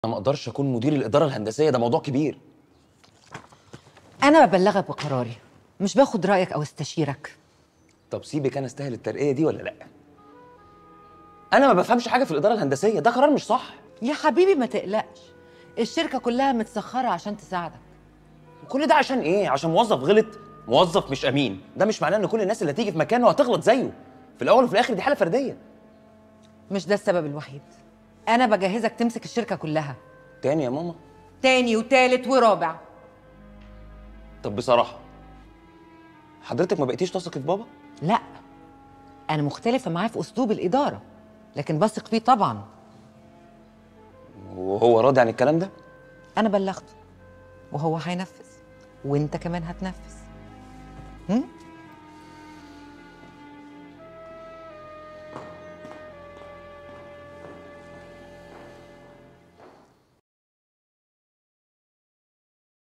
انا ما اقدرش اكون مدير الاداره الهندسيه ده موضوع كبير انا ببلغك بقراري مش باخد رايك او استشيرك طب سيبك انا استاهل الترقيه دي ولا لا انا ما بفهمش حاجه في الاداره الهندسيه ده قرار مش صح يا حبيبي ما تقلقش الشركه كلها متسخره عشان تساعدك كل ده عشان ايه عشان موظف غلط موظف مش امين ده مش معناه ان كل الناس اللي هتيجي في مكانه هتغلط زيه في الاول وفي الاخر دي حاله فرديه مش ده السبب الوحيد انا بجهزك تمسك الشركه كلها تاني يا ماما تاني وتالت ورابع طب بصراحه حضرتك ما بقيتيش تثقي في بابا لا انا مختلفه معاه في اسلوب الاداره لكن بثق فيه طبعا وهو راضي عن الكلام ده انا بلغته وهو هينفذ وانت كمان هتنفذ هم؟